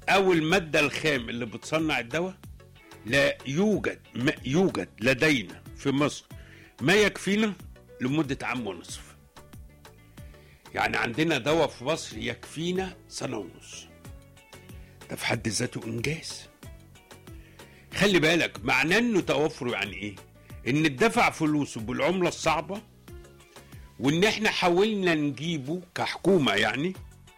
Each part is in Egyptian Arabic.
او الماده الخام اللي بتصنع الدواء لا يوجد ما يوجد لدينا في مصر ما يكفينا لمده عام ونصف يعني عندنا دواء في مصر يكفينا سنه ونص ده في حد ذاته انجاز خلي بالك معناه انه توفر يعني ايه ان اتدفع فلوسه بالعمله الصعبه وان احنا حاولنا نجيبه كحكومه يعني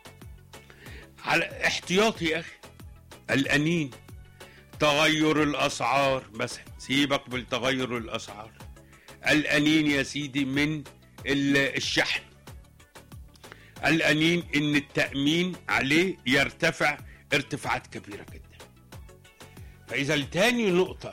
على احتياطي يا اخي الانين تغير الاسعار مثلا سيبك بالتغير الاسعار الانين يا سيدي من ال- الشحن الانين ان التامين عليه يرتفع ارتفاعات كبيره جدا فاذا تاني نقطه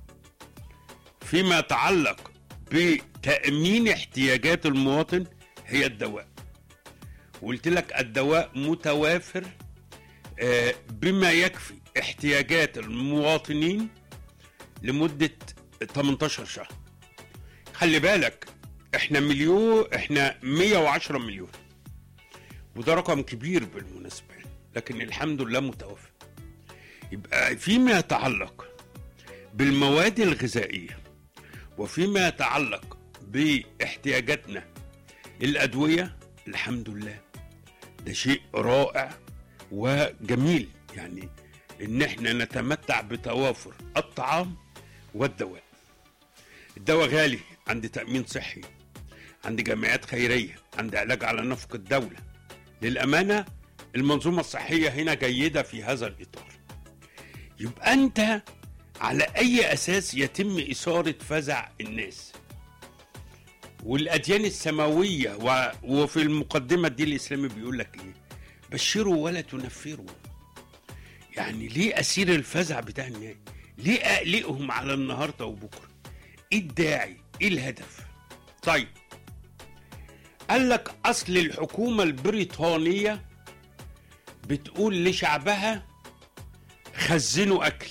فيما يتعلق بتامين احتياجات المواطن هي الدواء قلت لك الدواء متوافر آه، بما يكفي احتياجات المواطنين لمدة 18 شهر خلي بالك احنا مليون احنا 110 مليون وده رقم كبير بالمناسبة لكن الحمد لله متوفر يبقى فيما يتعلق بالمواد الغذائية وفيما يتعلق باحتياجاتنا الأدوية الحمد لله ده شيء رائع وجميل يعني ان احنا نتمتع بتوافر الطعام والدواء الدواء غالي عند تأمين صحي عند جمعيات خيرية عند علاج على نفق الدولة للأمانة المنظومة الصحية هنا جيدة في هذا الإطار يبقى أنت على أي أساس يتم إثارة فزع الناس والأديان السماوية و... وفي المقدمة الدين الإسلامي بيقول لك إيه بشروا ولا تنفروا يعني ليه أسير الفزع بتاع الناس ليه أقلقهم على النهاردة وبكرة إيه الداعي إيه الهدف طيب قال لك أصل الحكومة البريطانية بتقول لشعبها خزنوا أكل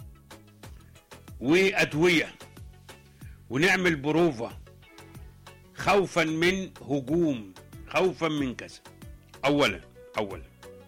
وأدوية ونعمل بروفة خوفا من هجوم خوفا من كذا اولا اولا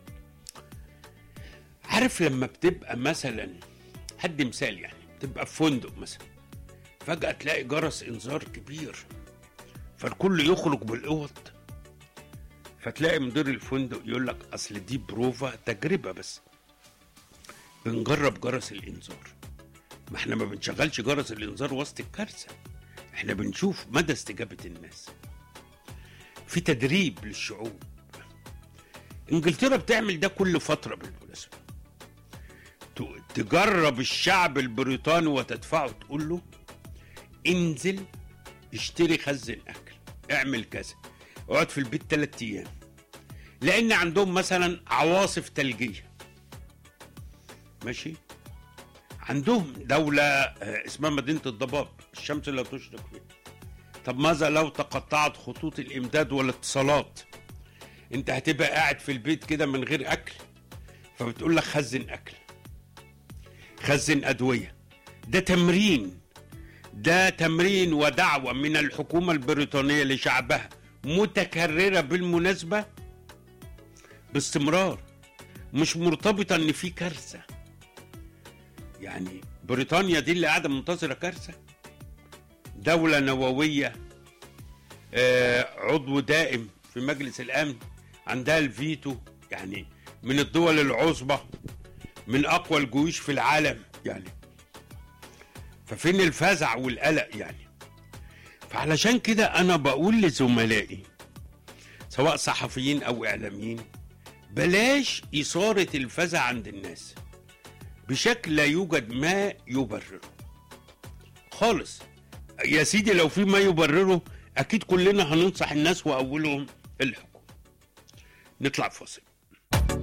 عارف لما بتبقى مثلا هدي مثال يعني تبقى في فندق مثلا فجأة تلاقي جرس انذار كبير فالكل يخرج بالاوض فتلاقي مدير الفندق يقول لك اصل دي بروفا تجربة بس بنجرب جرس الانذار ما احنا ما بنشغلش جرس الانذار وسط الكارثة احنا بنشوف مدى استجابة الناس في تدريب للشعوب انجلترا بتعمل ده كل فترة بالمناسبة ت- تجرب الشعب البريطاني وتدفعه تقول له انزل اشتري خزن اكل اعمل كذا اقعد في البيت ثلاثة ايام لان عندهم مثلا عواصف ثلجية ماشي عندهم دولة آه، اسمها مدينة الضباب الشمس لا تشرق فيها طب ماذا لو تقطعت خطوط الإمداد والاتصالات انت هتبقى قاعد في البيت كده من غير أكل فبتقول لك خزن أكل خزن أدوية ده تمرين ده تمرين ودعوة من الحكومة البريطانية لشعبها متكررة بالمناسبة باستمرار مش مرتبطة ان في كارثة يعني بريطانيا دي اللي قاعدة منتظرة كارثة دولة نووية آه، عضو دائم في مجلس الأمن عندها الفيتو يعني من الدول العظمى من أقوى الجيوش في العالم يعني ففين الفزع والقلق يعني فعلشان كده أنا بقول لزملائي سواء صحفيين أو إعلاميين بلاش إثارة الفزع عند الناس بشكل لا يوجد ما يبرره خالص يا سيدي لو في ما يبرره اكيد كلنا هننصح الناس واولهم الحكومه نطلع فاصل